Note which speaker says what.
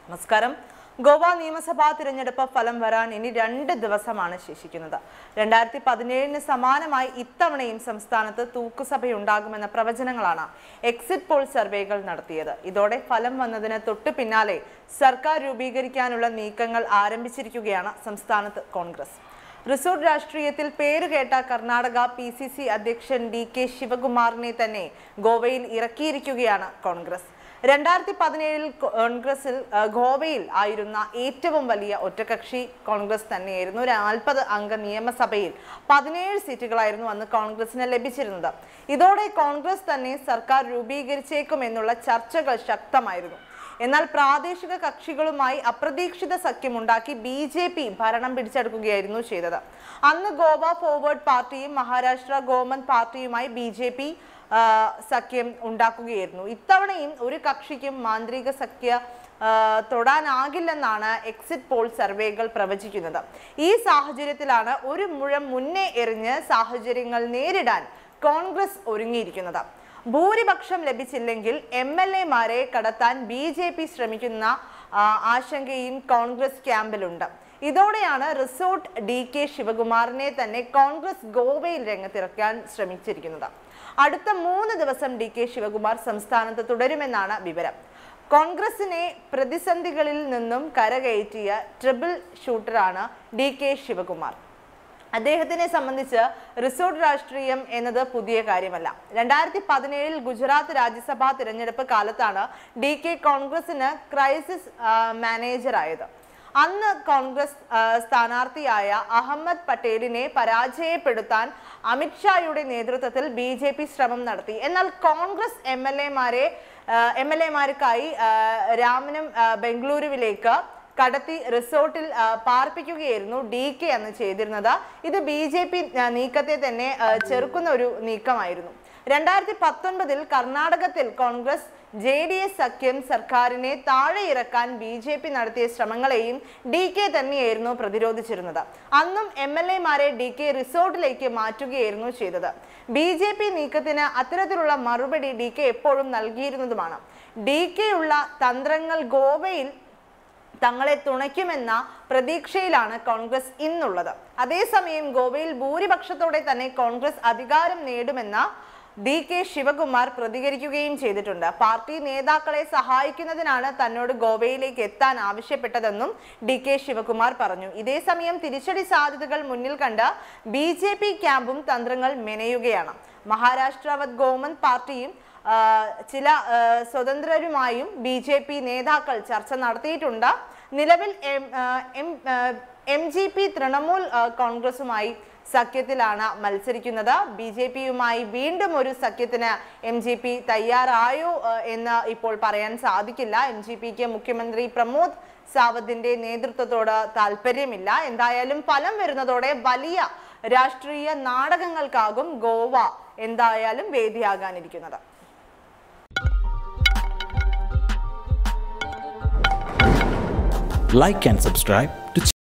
Speaker 1: നമസ്കാരം ഗോവ നിയമസഭാ തിരഞ്ഞെടുപ്പ് ഫലം വരാൻ ഇനി രണ്ട് ദിവസമാണ് ശേഷിക്കുന്നത് രണ്ടായിരത്തി പതിനേഴിന് സമാനമായി ഇത്തവണയും സംസ്ഥാനത്ത് തൂക്കുസഭയുണ്ടാകുമെന്ന പ്രവചനങ്ങളാണ് എക്സിറ്റ് പോൾ സർവേകൾ നടത്തിയത് ഇതോടെ ഫലം വന്നതിന് തൊട്ടു പിന്നാലെ സർക്കാർ രൂപീകരിക്കാനുള്ള നീക്കങ്ങൾ ആരംഭിച്ചിരിക്കുകയാണ് സംസ്ഥാനത്ത് കോൺഗ്രസ് റിസോർട്ട് രാഷ്ട്രീയത്തിൽ പേരുകേട്ട കർണാടക പി സി സി അധ്യക്ഷൻ ഡി കെ ശിവകുമാറിനെ തന്നെ ഗോവയിൽ ഇറക്കിയിരിക്കുകയാണ് കോൺഗ്രസ് രണ്ടായിരത്തി പതിനേഴിൽ കോൺഗ്രസിൽ ആ, ഗോവയിൽ ആയിരുന്ന ഏറ്റവും വലിയ ഒറ്റകക്ഷി കോൺഗ്രസ് തന്നെയായിരുന്നു നാൽപ്പത് അംഗ നിയമസഭയിൽ പതിനേഴ് സീറ്റുകളായിരുന്നു അന്ന് കോൺഗ്രസിന് ലഭിച്ചിരുന്നത് ഇതോടെ കോൺഗ്രസ് തന്നെ സർക്കാർ രൂപീകരിച്ചേക്കുമെന്നുള്ള ചർച്ചകൾ ശക്തമായിരുന്നു എന്നാൽ പ്രാദേശിക കക്ഷികളുമായി അപ്രതീക്ഷിത സഖ്യമുണ്ടാക്കി ബി ജെ പി ഭരണം പിടിച്ചെടുക്കുകയായിരുന്നു ചെയ്തത് അന്ന് ഗോവ ഫോർവേഡ് പാർട്ടിയും മഹാരാഷ്ട്ര ഗോമന്ത് പാർട്ടിയുമായി ബി ജെ പി സഖ്യം ഉണ്ടാക്കുകയായിരുന്നു ഇത്തവണയും ഒരു കക്ഷിക്കും മാന്ത്രിക സഖ്യ ആ, തൊടാനാകില്ലെന്നാണ് എക്സിറ്റ് പോൾ സർവേകൾ പ്രവചിക്കുന്നത് ഈ സാഹചര്യത്തിലാണ് ഒരു മുഴം മുന്നേ എറിഞ്ഞ് സാഹചര്യങ്ങൾ നേരിടാൻ കോൺഗ്രസ് ഒരുങ്ങിയിരിക്കുന്നത് ഭൂരിപക്ഷം ലഭിച്ചില്ലെങ്കിൽ എം എൽ എമാരെ കടത്താൻ ബി ജെ പി ശ്രമിക്കുന്ന ആ, ആശങ്കയും കോൺഗ്രസ് ക്യാമ്പിലുണ്ട് ഇതോടെയാണ് റിസോർട്ട് ഡി കെ ശിവകുമാറിനെ തന്നെ കോൺഗ്രസ് ഗോവയിൽ രംഗത്തിറക്കാൻ ശ്രമിച്ചിരിക്കുന്നത് അടുത്ത മൂന്ന് ദിവസം ഡി കെ ശിവകുമാർ സംസ്ഥാനത്ത് തുടരുമെന്നാണ് വിവരം കോൺഗ്രസിനെ പ്രതിസന്ധികളിൽ നിന്നും കരകയറ്റിയ ട്രിപ്പിൾ ഷൂട്ടറാണ് ഡി കെ ശിവകുമാർ അദ്ദേഹത്തിനെ സംബന്ധിച്ച് റിസോർട്ട് രാഷ്ട്രീയം എന്നത് പുതിയ കാര്യമല്ല രണ്ടായിരത്തി പതിനേഴിൽ ഗുജറാത്ത് രാജ്യസഭാ തിരഞ്ഞെടുപ്പ് കാലത്താണ് ഡി കെ കോൺഗ്രസിന് ക്രൈസിസ് ആ, മാനേജറായത് അന്ന് കോൺഗ്രസ് ആ, സ്ഥാനാർത്ഥിയായ അഹമ്മദ് പട്ടേലിനെ പരാജയപ്പെടുത്താൻ അമിത്ഷായുടെ നേതൃത്വത്തിൽ ബി ജെ പി ശ്രമം നടത്തി എന്നാൽ കോൺഗ്രസ് എം എൽ എമാരെ എം എൽ എമാർക്കായി രാമനും ആ, ബംഗളൂരുവിലേക്ക് കടത്തി റിസോർട്ടിൽ ആ, പാർപ്പിക്കുകയായിരുന്നു ഡി കെ അന്ന് ചെയ്തിരുന്നത് ഇത് ബി ജെ പി നീക്കത്തെ തന്നെ ആ, ചെറുക്കുന്ന ഒരു നീക്കമായിരുന്നു രണ്ടായിരത്തി പത്തൊൻപതിൽ കർണാടകത്തിൽ കോൺഗ്രസ് ജെ ഡി എസ് സഖ്യം സർക്കാരിനെ താഴെ ഇറക്കാൻ ബി ജെ പി നടത്തിയ ശ്രമങ്ങളെയും ഡി കെ തന്നെയായിരുന്നു പ്രതിരോധിച്ചിരുന്നത് അന്നും എം എൽ എമാരെ ഡി കെ റിസോർട്ടിലേക്ക് മാറ്റുകയായിരുന്നു ചെയ്തത് ബി ജെ പി നീക്കത്തിന് അത്തരത്തിലുള്ള മറുപടി ഡി കെ എപ്പോഴും നൽകിയിരുന്നതുമാണ് ഡി കെ ഉള്ള തന്ത്രങ്ങൾ ഗോവയിൽ തങ്ങളെ തുണയ്ക്കുമെന്ന പ്രതീക്ഷയിലാണ് കോൺഗ്രസ് ഇന്നുള്ളത് അതേസമയം ഗോവയിൽ ഭൂരിപക്ഷത്തോടെ തന്നെ കോൺഗ്രസ് അധികാരം നേടുമെന്ന ഡി കെ ശിവകുമാർ പ്രതികരിക്കുകയും ചെയ്തിട്ടുണ്ട് പാർട്ടി നേതാക്കളെ സഹായിക്കുന്നതിനാണ് തന്നോട് ഗോവയിലേക്ക് എത്താൻ ആവശ്യപ്പെട്ടതെന്നും ഡി കെ ശിവകുമാർ പറഞ്ഞു ഇതേസമയം തിരിച്ചടി സാധ്യതകൾ മുന്നിൽ കണ്ട് ബി ജെ പി ക്യാമ്പും തന്ത്രങ്ങൾ മെനയുകയാണ് മഹാരാഷ്ട്രവത് ഗോമന്ത് പാർട്ടിയും ആ, ചില ആ, സ്വതന്ത്രരുമായും ബി ജെ പി നേതാക്കൾ ചർച്ച നടത്തിയിട്ടുണ്ട് നിലവിൽ എം ആ, എം ആ, എം ജി പി തൃണമൂൽ ആ, കോൺഗ്രസുമായി സഖ്യത്തിലാണ് മത്സരിക്കുന്നത് ബി ജെ പിയുമായി വീണ്ടും ഒരു സഖ്യത്തിന് എം ജി പി തയ്യാറായോ ആ, എന്ന് ഇപ്പോൾ പറയാൻ സാധിക്കില്ല എം ജി പിക്ക് മുഖ്യമന്ത്രി പ്രമോദ് സാവന്തിന്റെ നേതൃത്വത്തോട് താല്പര്യമില്ല എന്തായാലും ഫലം വരുന്നതോടെ വലിയ രാഷ്ട്രീയ നാടകങ്ങൾക്കാകും ഗോവ എന്തായാലും വേദിയാകാനിരിക്കുന്നത്
Speaker 2: like and subscribe to